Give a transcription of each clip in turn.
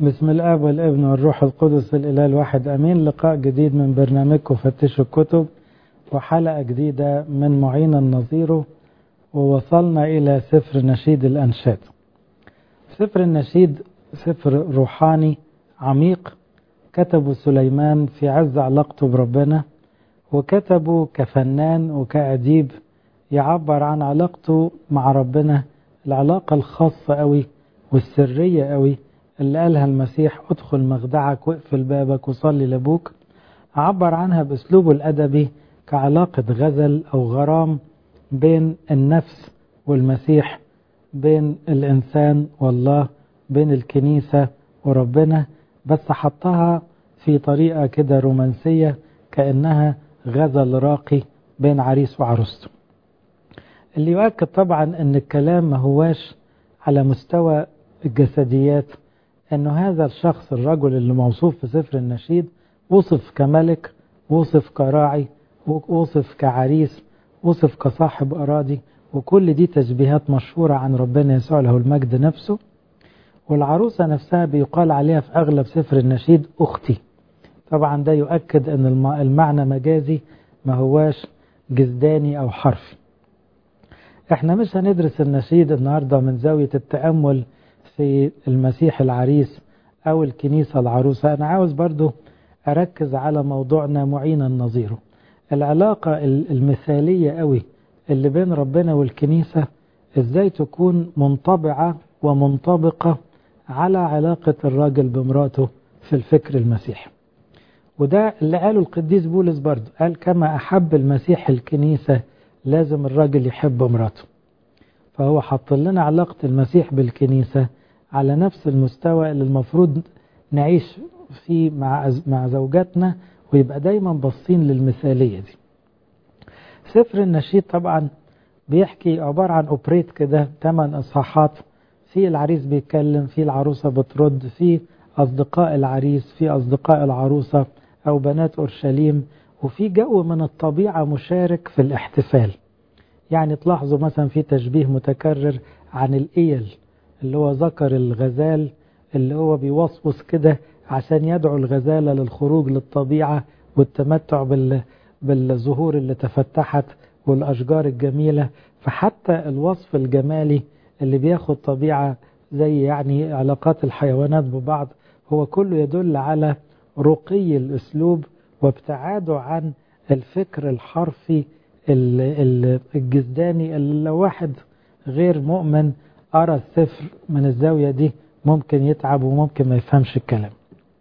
بسم الاب والابن والروح القدس الاله الواحد امين لقاء جديد من برنامجكم فتشوا الكتب وحلقه جديده من معين النظيره ووصلنا الى سفر نشيد الانشاد سفر النشيد سفر روحاني عميق كتبه سليمان في عز علاقته بربنا وكتبه كفنان وكأديب يعبر عن علاقته مع ربنا العلاقة الخاصة قوي والسرية قوي اللي قالها المسيح ادخل مخدعك واقفل بابك وصلي لابوك عبر عنها باسلوبه الادبي كعلاقة غزل او غرام بين النفس والمسيح بين الانسان والله بين الكنيسة وربنا بس حطها في طريقة كده رومانسية كأنها غزل راقي بين عريس وعروسته اللي يؤكد طبعا ان الكلام ما هواش على مستوى الجسديات انه هذا الشخص الرجل اللي موصوف في سفر النشيد وصف كملك وصف كراعي وصف كعريس وصف كصاحب اراضي وكل دي تشبيهات مشهورة عن ربنا يسوع له المجد نفسه والعروسة نفسها بيقال عليها في أغلب سفر النشيد أختي طبعا ده يؤكد أن المعنى مجازي ما هواش جزداني أو حرفي احنا مش هندرس النشيد النهاردة من زاوية التأمل في المسيح العريس أو الكنيسة العروسة أنا عاوز برضو أركز على موضوعنا معينا نظيره العلاقة المثالية قوي اللي بين ربنا والكنيسة ازاي تكون منطبعة ومنطبقة على علاقة الراجل بمراته في الفكر المسيحي وده اللي قاله القديس بولس برضه قال كما أحب المسيح الكنيسة لازم الراجل يحب مراته فهو حط لنا علاقة المسيح بالكنيسة على نفس المستوى اللي المفروض نعيش فيه مع مع زوجاتنا ويبقى دايما باصين للمثالية دي سفر النشيد طبعا بيحكي عبارة عن أوبريت كده ثمان إصحاحات في العريس بيتكلم في العروسة بترد في أصدقاء العريس في أصدقاء العروسة أو بنات أورشليم وفي جو من الطبيعة مشارك في الاحتفال يعني تلاحظوا مثلا في تشبيه متكرر عن الإيل اللي هو ذكر الغزال اللي هو بيوصوص كده عشان يدعو الغزالة للخروج للطبيعة والتمتع بال بالزهور اللي تفتحت والأشجار الجميلة فحتى الوصف الجمالي اللي بياخد طبيعة زي يعني علاقات الحيوانات ببعض هو كله يدل على رقي الأسلوب وابتعاده عن الفكر الحرفي الجزداني اللي لو واحد غير مؤمن قرا السفر من الزاوية دي ممكن يتعب وممكن ما يفهمش الكلام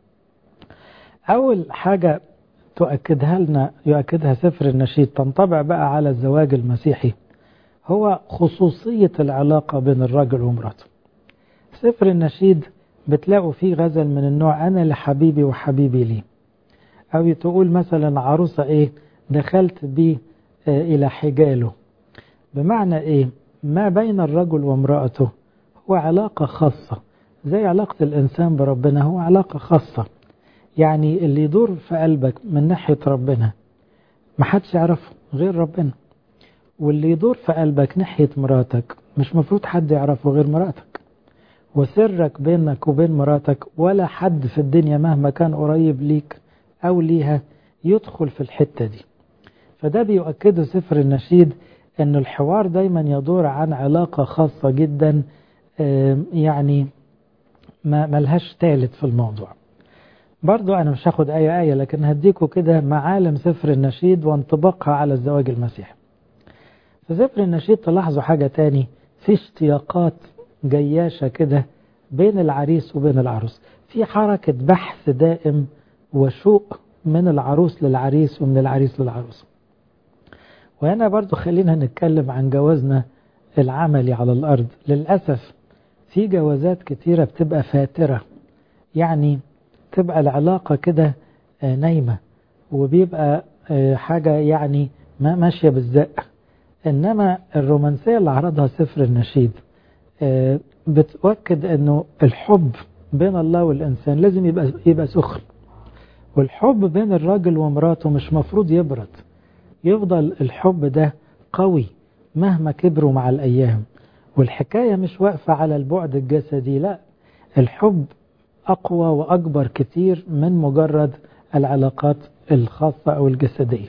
أول حاجة تؤكدها لنا يؤكدها سفر النشيد تنطبع بقى على الزواج المسيحي هو خصوصية العلاقة بين الرجل ومراته سفر النشيد بتلاقوا فيه غزل من النوع أنا لحبيبي وحبيبي لي أو تقول مثلا عروسة إيه دخلت بي آه إلى حجاله بمعنى إيه ما بين الرجل وامرأته هو علاقة خاصة زي علاقة الإنسان بربنا هو علاقة خاصة يعني اللي يدور في قلبك من ناحية ربنا محدش يعرفه غير ربنا واللي يدور في قلبك ناحية مراتك مش مفروض حد يعرفه غير مراتك وسرك بينك وبين مراتك ولا حد في الدنيا مهما كان قريب ليك أو ليها يدخل في الحتة دي فده بيؤكده سفر النشيد أن الحوار دايما يدور عن علاقة خاصة جدا يعني ما ملهاش ثالث في الموضوع برضو أنا مش هاخد آية آية لكن هديكوا كده معالم سفر النشيد وانطباقها على الزواج المسيحي في سفر النشيد تلاحظوا حاجة تاني في اشتياقات جياشة كده بين العريس وبين العروس في حركة بحث دائم وشوق من العروس للعريس ومن العريس للعروس وهنا برضو خلينا نتكلم عن جوازنا العملي على الأرض للأسف في جوازات كتيرة بتبقى فاترة يعني تبقى العلاقة كده نايمة وبيبقى حاجة يعني ما ماشية بالزق إنما الرومانسية اللي عرضها سفر النشيد بتؤكد أنه الحب بين الله والإنسان لازم يبقى, يبقى سخن والحب بين الراجل ومراته مش مفروض يبرد يفضل الحب ده قوي مهما كبروا مع الأيام والحكاية مش واقفة على البعد الجسدي لا الحب أقوى وأكبر كتير من مجرد العلاقات الخاصة أو الجسدية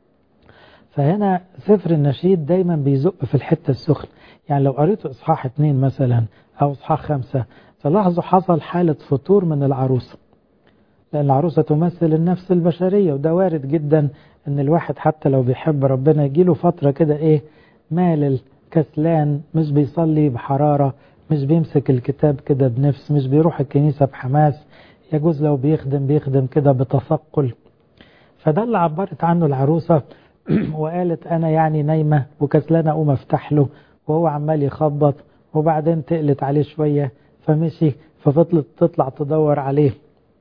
فهنا سفر النشيد دايما بيزق في الحتة السخنة يعني لو قريته إصحاح اتنين مثلا أو إصحاح خمسة تلاحظوا حصل حالة فتور من العروسة لأن العروسة تمثل النفس البشرية وده وارد جدا أن الواحد حتى لو بيحب ربنا يجيله فترة كده إيه مالل كسلان مش بيصلي بحرارة مش بيمسك الكتاب كده بنفس مش بيروح الكنيسة بحماس يجوز لو بيخدم بيخدم كده بتثقل فده اللي عبرت عنه العروسة وقالت أنا يعني نايمة وكسلانة أقوم أفتح له وهو عمال يخبط وبعدين تقلت عليه شوية فمشي ففضلت تطلع تدور عليه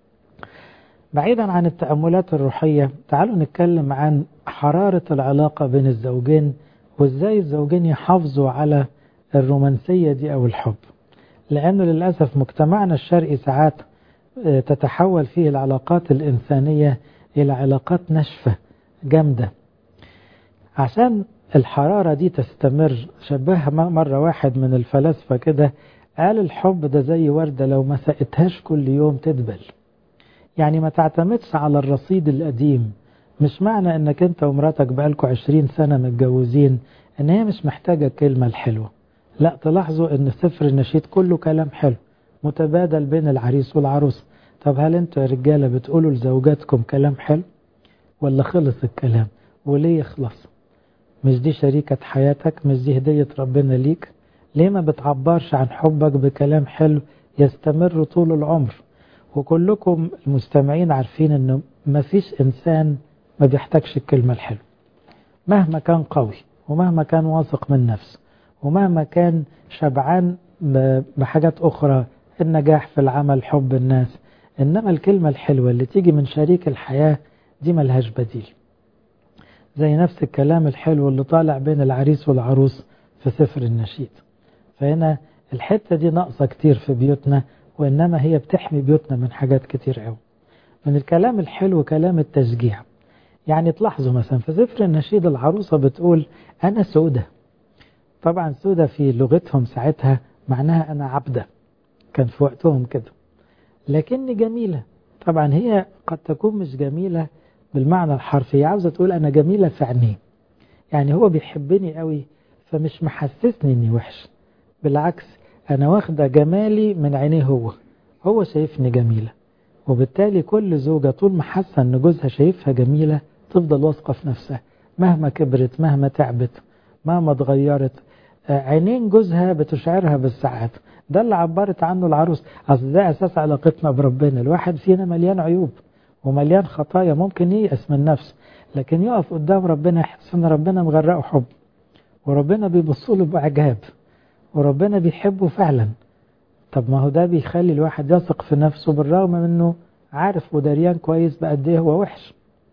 بعيدا عن التأملات الروحية تعالوا نتكلم عن حرارة العلاقة بين الزوجين وازاي الزوجين يحافظوا على الرومانسية دي أو الحب لأنه للأسف مجتمعنا الشرقي ساعات تتحول فيه العلاقات الإنسانية إلى علاقات ناشفة جامدة عشان الحرارة دي تستمر شبهها مرة واحد من الفلاسفة كده قال الحب ده زي وردة لو ما سقتهاش كل يوم تدبل يعني ما تعتمدش على الرصيد القديم مش معنى انك انت ومراتك بقالكوا عشرين سنة متجوزين ان هي مش محتاجة الكلمة الحلوة لا تلاحظوا ان سفر النشيد كله كلام حلو متبادل بين العريس والعروس طب هل انتوا يا رجالة بتقولوا لزوجاتكم كلام حلو ولا خلص الكلام وليه يخلص مش دي شريكة حياتك مش دي هدية ربنا ليك ليه ما بتعبرش عن حبك بكلام حلو يستمر طول العمر وكلكم المستمعين عارفين انه ما فيش انسان ما بيحتاجش الكلمة الحلوة مهما كان قوي ومهما كان واثق من نفسه ومهما كان شبعان بحاجات أخرى النجاح في العمل حب الناس إنما الكلمة الحلوة اللي تيجي من شريك الحياة دي ملهاش بديل زي نفس الكلام الحلو اللي طالع بين العريس والعروس في سفر النشيد فهنا الحتة دي ناقصة كتير في بيوتنا وإنما هي بتحمي بيوتنا من حاجات كتير قوي من الكلام الحلو كلام التشجيع يعني تلاحظوا مثلا في سفر النشيد العروسة بتقول أنا سودة طبعا سودة في لغتهم ساعتها معناها أنا عبدة كان في وقتهم كده لكني جميلة طبعا هي قد تكون مش جميلة بالمعنى الحرفي عاوزة تقول أنا جميلة في عينيه يعني هو بيحبني قوي فمش محسسني إني وحش بالعكس أنا واخدة جمالي من عينيه هو هو شايفني جميلة وبالتالي كل زوجة طول ما حاسة إن جوزها شايفها جميلة تفضل واثقة في نفسها مهما كبرت مهما تعبت مهما اتغيرت عينين جوزها بتشعرها بالسعادة ده اللي عبرت عنه العروس أصل ده أساس علاقتنا بربنا الواحد فينا مليان عيوب ومليان خطايا ممكن ييأس من نفسه لكن يقف قدام ربنا يحس ان ربنا مغرقه حب وربنا بيبص له بإعجاب وربنا بيحبه فعلا طب ما هو ده بيخلي الواحد يثق في نفسه بالرغم من انه عارف ودريان كويس بقد ايه هو وحش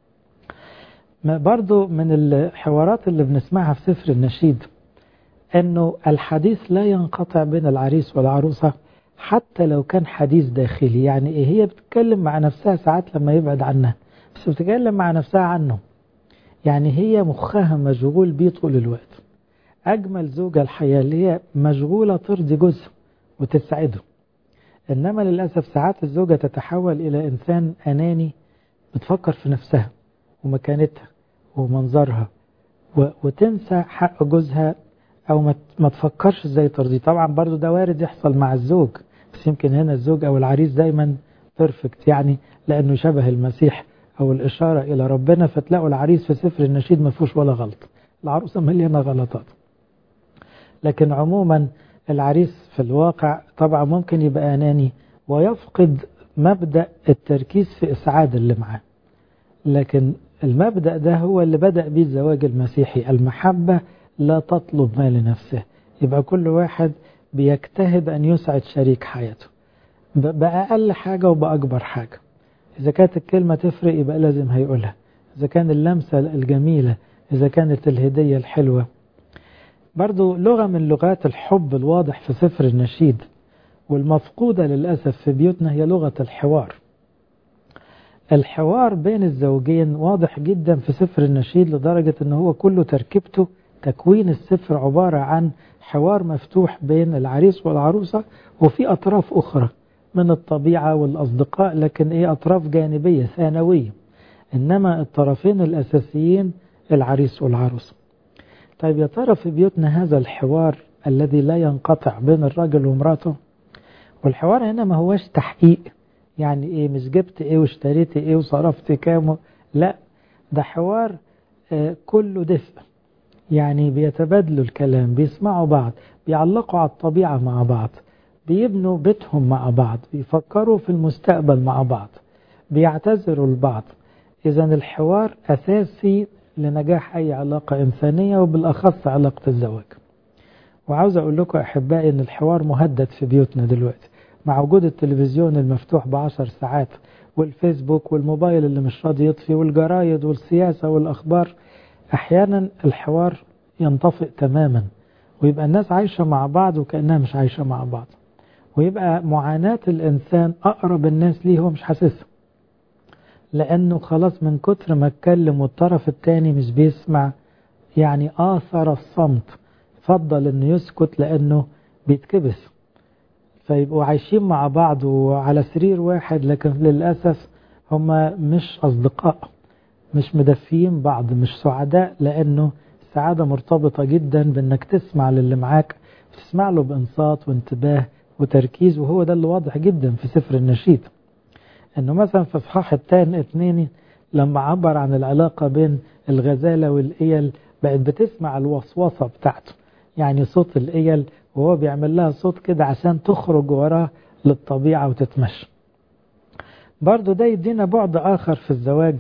برضو من الحوارات اللي بنسمعها في سفر النشيد انه الحديث لا ينقطع بين العريس والعروسة حتى لو كان حديث داخلي يعني ايه هي بتتكلم مع نفسها ساعات لما يبعد عنها بس بتتكلم مع نفسها عنه يعني هي مخها مشغول بيه طول الوقت أجمل زوجة الحياة اللي هي مشغولة ترضي جوزها وتسعده إنما للأسف ساعات الزوجة تتحول إلى إنسان أناني بتفكر في نفسها ومكانتها ومنظرها وتنسى حق جوزها أو ما تفكرش إزاي ترضيه طبعا برضو ده وارد يحصل مع الزوج بس يمكن هنا الزوج أو العريس دايما بيرفكت يعني لأنه شبه المسيح أو الإشارة إلى ربنا فتلاقوا العريس في سفر النشيد ما فيهوش ولا غلط العروسة مليانة غلطات لكن عموما العريس في الواقع طبعا ممكن يبقى أناني ويفقد مبدأ التركيز في إسعاد اللي معاه لكن المبدأ ده هو اللي بدأ به الزواج المسيحي المحبة لا تطلب ما لنفسه يبقى كل واحد بيجتهد أن يسعد شريك حياته بأقل حاجة وبأكبر حاجة إذا كانت الكلمة تفرق يبقى لازم هيقولها إذا كان اللمسة الجميلة إذا كانت الهدية الحلوة برضو لغة من لغات الحب الواضح في سفر النشيد والمفقودة للأسف في بيوتنا هي لغة الحوار الحوار بين الزوجين واضح جدا في سفر النشيد لدرجة أنه هو كله تركيبته تكوين السفر عبارة عن حوار مفتوح بين العريس والعروسة وفي أطراف أخرى من الطبيعة والأصدقاء لكن إيه أطراف جانبية ثانوية إنما الطرفين الأساسيين العريس والعروس طيب يا ترى في بيوتنا هذا الحوار الذي لا ينقطع بين الرجل ومراته والحوار هنا ما هوش تحقيق يعني ايه مش جبت ايه واشتريت ايه وصرفت كام لا ده حوار آه كله دفء يعني بيتبادلوا الكلام بيسمعوا بعض بيعلقوا على الطبيعة مع بعض بيبنوا بيتهم مع بعض بيفكروا في المستقبل مع بعض بيعتذروا لبعض إذا الحوار أساسي لنجاح أي علاقة إنسانية وبالأخص علاقة الزواج وعاوز أقول لكم أحبائي أن الحوار مهدد في بيوتنا دلوقتي مع وجود التلفزيون المفتوح بعشر ساعات والفيسبوك والموبايل اللي مش راضي يطفي والجرايد والسياسة والأخبار أحيانا الحوار ينطفئ تماما ويبقى الناس عايشة مع بعض وكأنها مش عايشة مع بعض ويبقى معاناة الإنسان أقرب الناس ليه هو مش حاسسها لأنه خلاص من كتر ما اتكلم والطرف التاني مش بيسمع يعني آثر الصمت فضل انه يسكت لأنه بيتكبس فيبقوا عايشين مع بعض وعلى سرير واحد لكن للأسف هما مش أصدقاء مش مدفيين بعض مش سعداء لأنه السعادة مرتبطة جدا بأنك تسمع للي معاك وتسمع له بإنصات وانتباه وتركيز وهو ده اللي واضح جدا في سفر النشيد انه مثلا في اصحاح الثاني اثنين لما عبر عن العلاقة بين الغزالة والإيل بقت بتسمع الوصوصة بتاعته يعني صوت الإيل وهو بيعمل لها صوت كده عشان تخرج وراه للطبيعة وتتمشى برضو ده يدينا بعد آخر في الزواج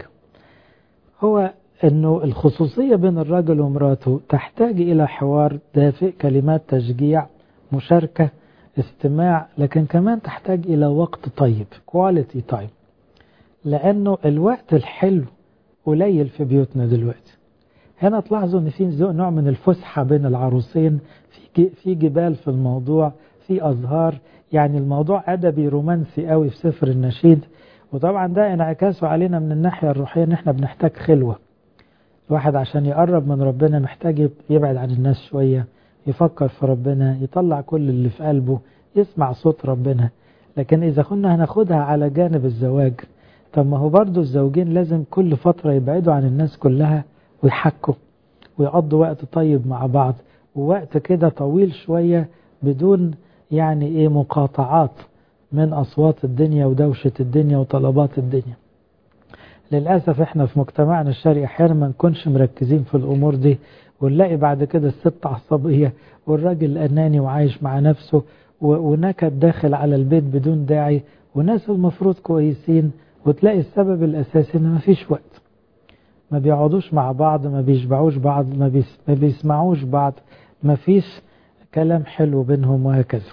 هو أنه الخصوصية بين الرجل ومراته تحتاج إلى حوار دافئ كلمات تشجيع مشاركة استماع لكن كمان تحتاج إلى وقت طيب quality time لأنه الوقت الحلو قليل في بيوتنا دلوقتي هنا تلاحظوا ان في نوع من الفسحة بين العروسين في في جبال في الموضوع في أزهار يعني الموضوع أدبي رومانسي قوي في سفر النشيد وطبعا ده انعكاسه علينا من الناحية الروحية ان احنا بنحتاج خلوة الواحد عشان يقرب من ربنا محتاج يبعد عن الناس شوية يفكر في ربنا يطلع كل اللي في قلبه يسمع صوت ربنا لكن إذا كنا هناخدها على جانب الزواج طب ما هو برضو الزوجين لازم كل فترة يبعدوا عن الناس كلها ويحكوا ويقضوا وقت طيب مع بعض ووقت كده طويل شوية بدون يعني ايه مقاطعات من أصوات الدنيا ودوشة الدنيا وطلبات الدنيا للأسف احنا في مجتمعنا الشرقي أحيانا ما نكونش مركزين في الأمور دي ونلاقي بعد كده الست عصبية والراجل أناني وعايش مع نفسه ونكد داخل على البيت بدون داعي وناس المفروض كويسين وتلاقي السبب الأساسي إن مفيش وقت ما بيقعدوش مع بعض ما بيشبعوش بعض ما, بيس ما بيسمعوش بعض ما فيش كلام حلو بينهم وهكذا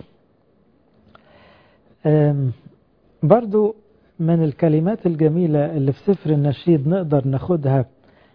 برضو من الكلمات الجميلة اللي في سفر النشيد نقدر ناخدها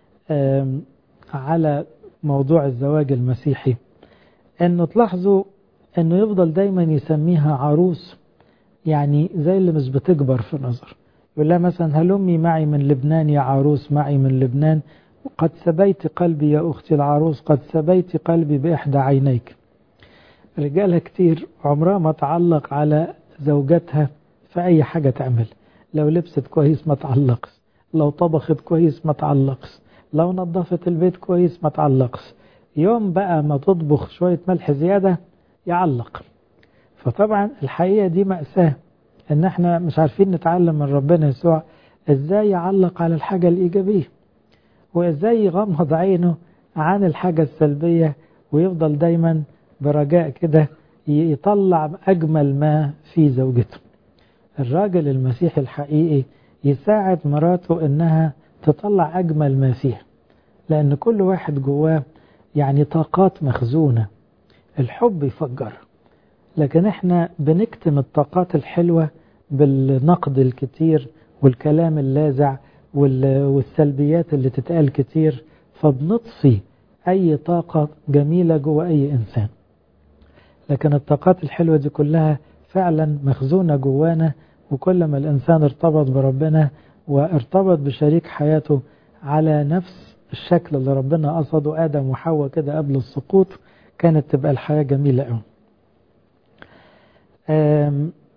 على موضوع الزواج المسيحي انه تلاحظوا انه يفضل دايما يسميها عروس يعني زي اللي مش بتكبر في نظر يقول لها مثلا هلمي معي من لبنان يا عروس معي من لبنان قد سبيت قلبي يا أختي العروس قد سبيت قلبي بإحدى عينيك رجالها كتير عمرها ما تعلق على زوجتها في أي حاجة تعمل لو لبست كويس ما تعلقش لو طبخت كويس ما تعلقش لو نظفت البيت كويس ما تعلقش يوم بقى ما تطبخ شوية ملح زيادة يعلق فطبعا الحقيقة دي مأساة ان احنا مش عارفين نتعلم من ربنا يسوع ازاي يعلق على الحاجة الإيجابية وازاي يغمض عينه عن الحاجة السلبية ويفضل دايما برجاء كده يطلع أجمل ما في زوجته الراجل المسيحي الحقيقي يساعد مراته انها تطلع أجمل ما فيها لأن كل واحد جواه يعني طاقات مخزونة الحب يفجر لكن احنا بنكتم الطاقات الحلوة بالنقد الكتير والكلام اللاذع والسلبيات اللي تتقال كتير فبنطفي أي طاقة جميلة جوه أي إنسان لكن الطاقات الحلوة دي كلها فعلا مخزونة جوانا وكل ما الإنسان ارتبط بربنا وارتبط بشريك حياته على نفس الشكل اللي ربنا قصده آدم وحواء كده قبل السقوط كانت تبقى الحياة جميلة قوي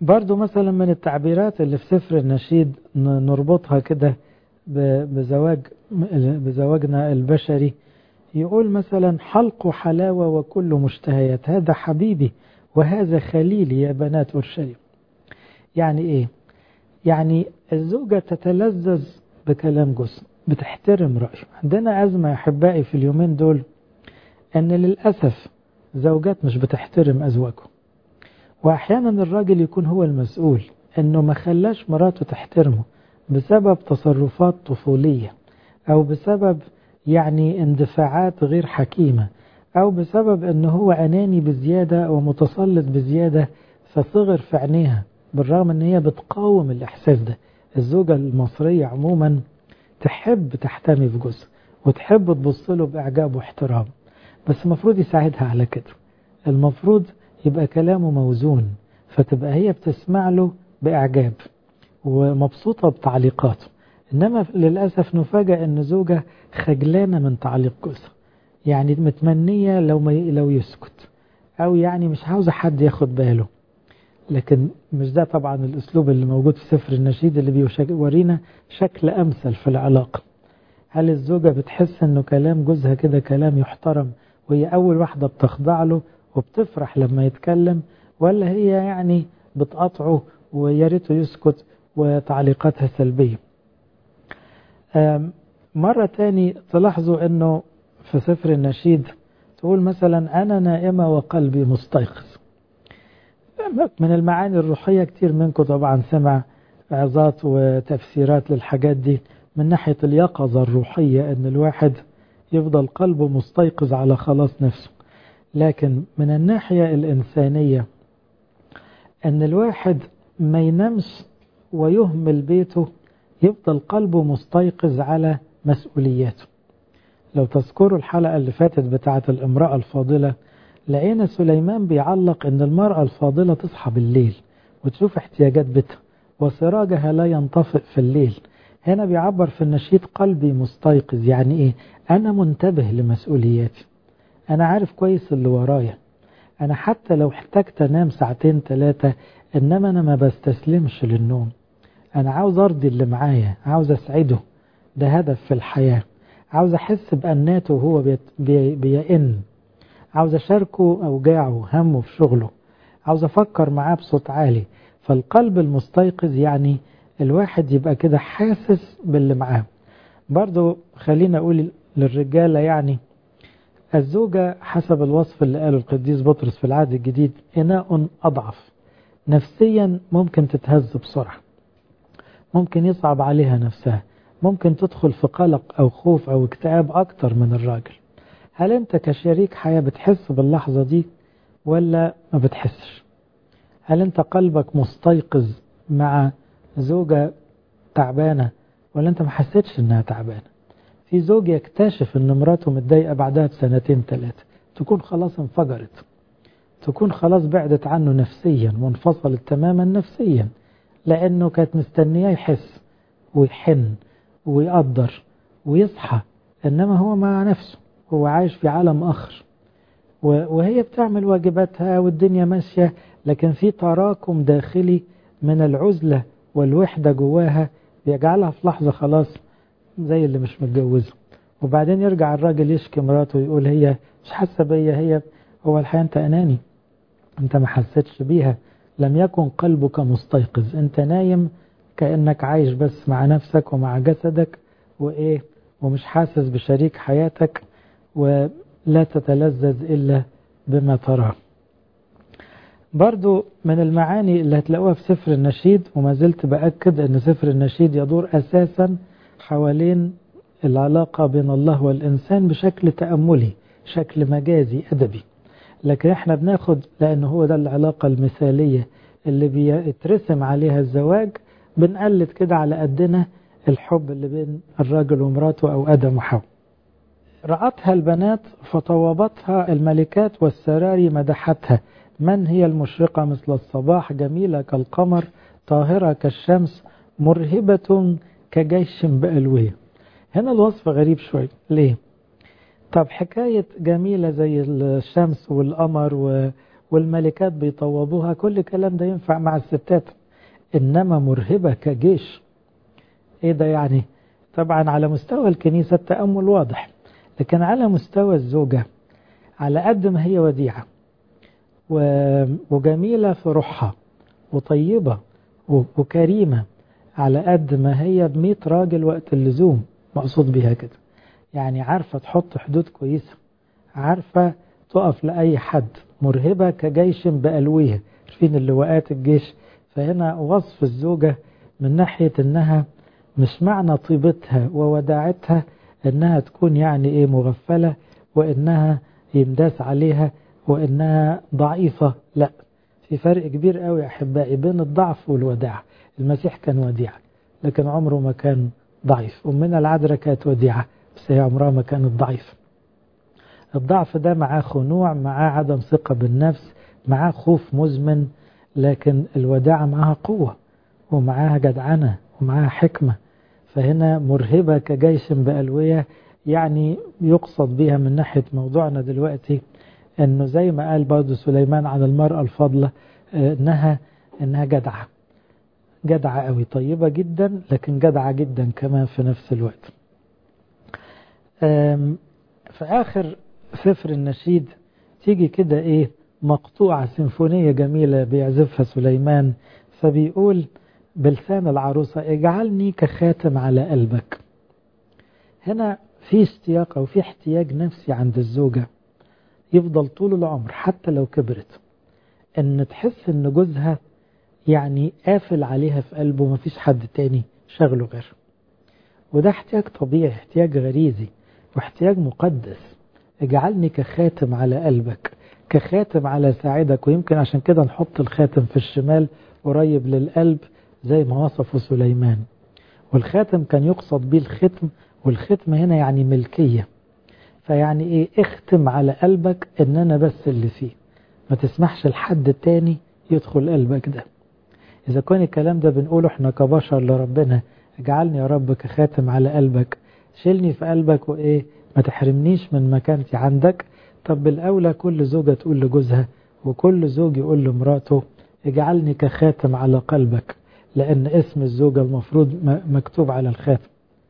برضو مثلا من التعبيرات اللي في سفر النشيد نربطها كده بزواج بزواجنا البشري يقول مثلا حلق حلاوة وكل مشتهيات هذا حبيبي وهذا خليلي يا بنات أورشليم يعني إيه يعني الزوجة تتلذذ بكلام جوزها بتحترم رأيه عندنا أزمة يا أحبائي في اليومين دول أن للأسف زوجات مش بتحترم أزواجهم وأحيانا الراجل يكون هو المسؤول أنه ما خلاش مراته تحترمه بسبب تصرفات طفولية أو بسبب يعني اندفاعات غير حكيمة أو بسبب أنه هو أناني بزيادة ومتسلط بزيادة فصغر في عينيها بالرغم أن هي بتقاوم الإحساس ده الزوجة المصرية عموما تحب تحتمي في جزء وتحب تبص له بإعجاب واحترام بس المفروض يساعدها على كده المفروض يبقى كلامه موزون فتبقى هي بتسمع له بإعجاب ومبسوطة بتعليقاته إنما للأسف نفاجأ أن زوجة خجلانة من تعليق جوزها يعني متمنية لو, ما لو يسكت أو يعني مش عاوزة حد ياخد باله لكن مش ده طبعا الأسلوب اللي موجود في سفر النشيد اللي بيورينا شكل أمثل في العلاقة هل الزوجة بتحس أنه كلام جوزها كده كلام يحترم وهي أول واحدة بتخضع له وبتفرح لما يتكلم ولا هي يعني بتقطعه ويا ريته يسكت وتعليقاتها سلبية مرة تاني تلاحظوا أنه في سفر النشيد تقول مثلا أنا نائمة وقلبي مستيقظ من المعاني الروحية كتير منكم طبعا سمع عظات وتفسيرات للحاجات دي من ناحية اليقظة الروحية أن الواحد يفضل قلبه مستيقظ على خلاص نفسه لكن من الناحية الإنسانية أن الواحد ما ينامش ويهمل بيته يفضل قلبه مستيقظ على مسؤولياته لو تذكروا الحلقة اللي فاتت بتاعة الامرأة الفاضلة لقينا سليمان بيعلق ان المرأة الفاضلة تصحى بالليل وتشوف احتياجات بيتها وسراجها لا ينطفئ في الليل هنا بيعبر في النشيد قلبي مستيقظ يعني ايه انا منتبه لمسؤولياتي انا عارف كويس اللي ورايا انا حتى لو احتجت انام ساعتين ثلاثة انما انا ما بستسلمش للنوم انا عاوز ارضي اللي معايا عاوز اسعده ده هدف في الحياة عاوز احس بأناته وهو بيت بي بيئن عاوز اشاركه اوجاعه همه في شغله عاوز افكر معاه بصوت عالي فالقلب المستيقظ يعني الواحد يبقى كده حاسس باللي معاه برضو خلينا اقول للرجالة يعني الزوجة حسب الوصف اللي قاله القديس بطرس في العهد الجديد إناء أضعف نفسيا ممكن تتهز بسرعة ممكن يصعب عليها نفسها ممكن تدخل في قلق أو خوف أو اكتئاب أكتر من الراجل هل أنت كشريك حياة بتحس باللحظة دي ولا ما بتحسش هل أنت قلبك مستيقظ مع زوجة تعبانة ولا أنت ما حسيتش إنها تعبانة في زوج يكتشف إن مراته متضايقة بعدها بسنتين ثلاثة تكون خلاص انفجرت تكون خلاص بعدت عنه نفسيا وانفصلت تماما نفسيا لأنه كانت مستنياه يحس ويحن ويقدر ويصحى إنما هو مع نفسه هو عايش في عالم آخر وهي بتعمل واجباتها والدنيا ماشية لكن في تراكم داخلي من العزلة والوحدة جواها بيجعلها في لحظة خلاص زي اللي مش متجوزه وبعدين يرجع الراجل يشكي مراته ويقول هي مش حاسة بيا هي هو الحقيقة انت أناني انت ما حسيتش بيها لم يكن قلبك مستيقظ انت نايم كأنك عايش بس مع نفسك ومع جسدك وإيه ومش حاسس بشريك حياتك ولا تتلذذ إلا بما تراه برضو من المعاني اللي هتلاقوها في سفر النشيد وما زلت بأكد أن سفر النشيد يدور أساسا حوالين العلاقة بين الله والإنسان بشكل تأملي شكل مجازي أدبي لكن احنا بناخد لأنه هو ده العلاقة المثالية اللي بيترسم عليها الزواج بنقلد كده على قدنا الحب اللي بين الراجل ومراته أو آدم وحواء رأتها البنات فطوبتها الملكات والسراري مدحتها من هي المشرقة مثل الصباح جميلة كالقمر طاهرة كالشمس مرهبة كجيش بألوية هنا الوصف غريب شوي ليه طب حكاية جميلة زي الشمس والقمر والملكات بيطوبوها كل الكلام ده ينفع مع الستات إنما مرهبة كجيش إيه ده يعني طبعا على مستوى الكنيسة التأمل واضح لكن على مستوى الزوجة على قد ما هي وديعة وجميلة في روحها وطيبة وكريمة على قد ما هي بمية راجل وقت اللزوم مقصود بيها كده يعني عارفة تحط حدود كويسة عارفة تقف لأي حد مرهبة كجيش بألوية عارفين اللواءات الجيش فهنا وصف الزوجة من ناحية انها مش معنى طيبتها ووداعتها انها تكون يعني ايه مغفلة وانها ينداس عليها وانها ضعيفة لا في فرق كبير قوي احبائي بين الضعف والوداع المسيح كان وديع لكن عمره ما كان ضعيف أمنا العذراء كانت وديعة بس هي عمرها ما كانت ضعيفة الضعف ده معاه خنوع معاه عدم ثقة بالنفس معاه خوف مزمن لكن الوداعة معاها قوة ومعاها جدعنة ومعاها حكمة فهنا مرهبة كجيش بألوية يعني يقصد بها من ناحية موضوعنا دلوقتي انه زي ما قال برضه سليمان عن المرأة الفضلة انها انها جدعة جدعة قوي طيبة جدا لكن جدعة جدا كمان في نفس الوقت في آخر سفر النشيد تيجي كده ايه مقطوعة سيمفونية جميلة بيعزفها سليمان فبيقول بلسان العروسة اجعلني كخاتم على قلبك هنا في اشتياق او في احتياج نفسي عند الزوجة يفضل طول العمر حتى لو كبرت ان تحس ان جوزها يعني قافل عليها في قلبه مفيش حد تاني شغله غير وده احتياج طبيعي احتياج غريزي واحتياج مقدس اجعلني كخاتم على قلبك كخاتم على ساعدك ويمكن عشان كده نحط الخاتم في الشمال قريب للقلب زي ما وصفه سليمان والخاتم كان يقصد به الختم والختم هنا يعني ملكية فيعني ايه اختم على قلبك ان انا بس اللي فيه ما تسمحش لحد تاني يدخل قلبك ده إذا كان الكلام ده بنقوله احنا كبشر لربنا اجعلني يا رب كخاتم على قلبك شيلني في قلبك وإيه ما تحرمنيش من مكانتي عندك طب بالأولى كل زوجة تقول لجوزها وكل زوج يقول لمراته اجعلني كخاتم على قلبك لأن اسم الزوجة المفروض مكتوب على الخاتم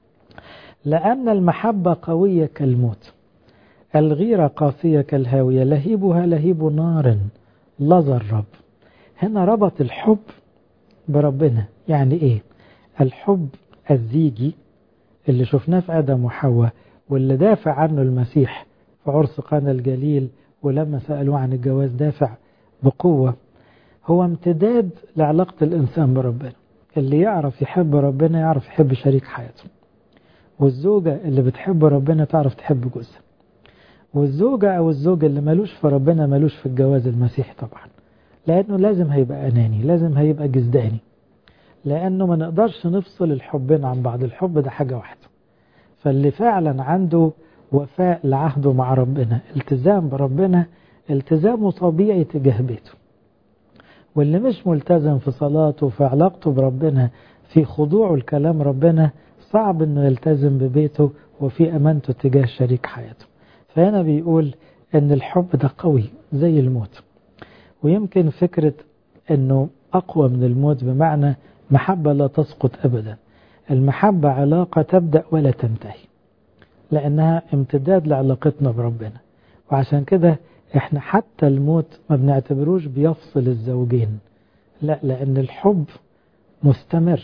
لأن المحبة قوية كالموت الغيرة قاسية كالهاوية لهيبها لهيب نار لظى الرب هنا ربط الحب بربنا يعني ايه الحب الزيجي اللي شفناه في آدم وحواء واللي دافع عنه المسيح في عرس قانا الجليل ولما سألوه عن الجواز دافع بقوة هو امتداد لعلاقة الإنسان بربنا اللي يعرف يحب ربنا يعرف يحب شريك حياته والزوجة اللي بتحب ربنا تعرف تحب جوزها والزوجة أو الزوج اللي ملوش في ربنا ملوش في الجواز المسيحي طبعا لأنه لازم هيبقى أناني لازم هيبقى جزداني لأنه ما نقدرش نفصل الحبين عن بعض الحب ده حاجة واحدة فاللي فعلا عنده وفاء لعهده مع ربنا التزام بربنا التزامه طبيعي تجاه بيته واللي مش ملتزم في صلاته في علاقته بربنا في خضوعه لكلام ربنا صعب انه يلتزم ببيته وفي امانته تجاه شريك حياته فهنا بيقول ان الحب ده قوي زي الموت ويمكن فكرة انه اقوى من الموت بمعنى محبة لا تسقط ابدا المحبة علاقة تبدأ ولا تنتهي لانها امتداد لعلاقتنا بربنا وعشان كده احنا حتى الموت ما بنعتبروش بيفصل الزوجين لا لان الحب مستمر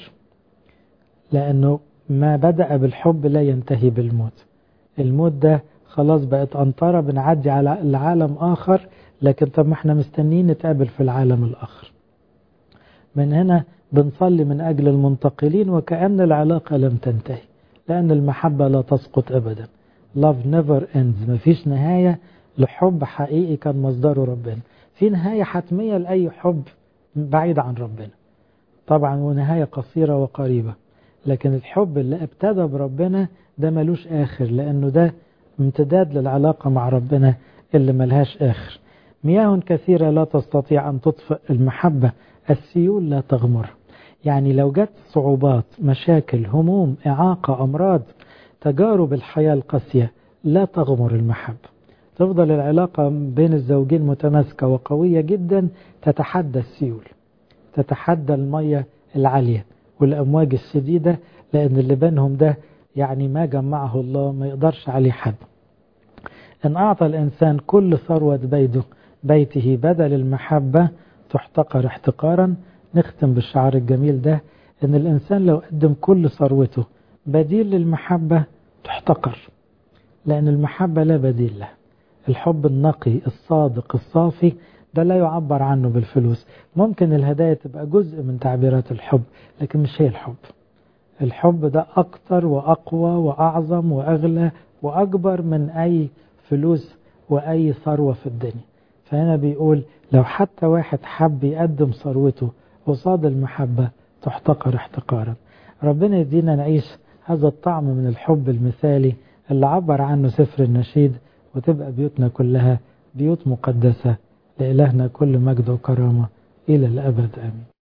لانه ما بدأ بالحب لا ينتهي بالموت الموت ده خلاص بقت أنطرة بنعدي على العالم آخر لكن طب ما احنا مستنيين نتقابل في العالم الآخر من هنا بنصلي من أجل المنتقلين وكأن العلاقة لم تنتهي لأن المحبة لا تسقط أبدا love never ends مفيش نهاية لحب حقيقي كان مصدره ربنا في نهاية حتمية لأي حب بعيد عن ربنا طبعا ونهاية قصيرة وقريبة لكن الحب اللي ابتدى بربنا ده ملوش آخر لأنه ده امتداد للعلاقة مع ربنا اللي ملهاش آخر مياه كثيرة لا تستطيع أن تطفئ المحبة السيول لا تغمر يعني لو جت صعوبات مشاكل هموم إعاقة أمراض تجارب الحياة القاسية لا تغمر المحبة تفضل العلاقة بين الزوجين متماسكة وقوية جدا تتحدى السيول تتحدى المية العالية والأمواج الشديدة لأن اللي بينهم ده يعني ما جمعه الله ما يقدرش عليه حد إن أعطى الإنسان كل ثروة بيته بيته بدل المحبة تحتقر احتقارا نختم بالشعار الجميل ده إن الإنسان لو قدم كل ثروته بديل للمحبة تحتقر لأن المحبة لا بديل لها الحب النقي الصادق الصافي ده لا يعبر عنه بالفلوس ممكن الهدايا تبقى جزء من تعبيرات الحب لكن مش هي الحب الحب ده أكتر وأقوى وأعظم وأغلى وأكبر من أي فلوس وأي ثروة في الدنيا فهنا بيقول لو حتى واحد حب يقدم ثروته قصاد المحبة تحتقر احتقارا ربنا يدينا نعيش هذا الطعم من الحب المثالي اللي عبر عنه سفر النشيد وتبقى بيوتنا كلها بيوت مقدسة لإلهنا كل مجد وكرامة إلى الأبد آمين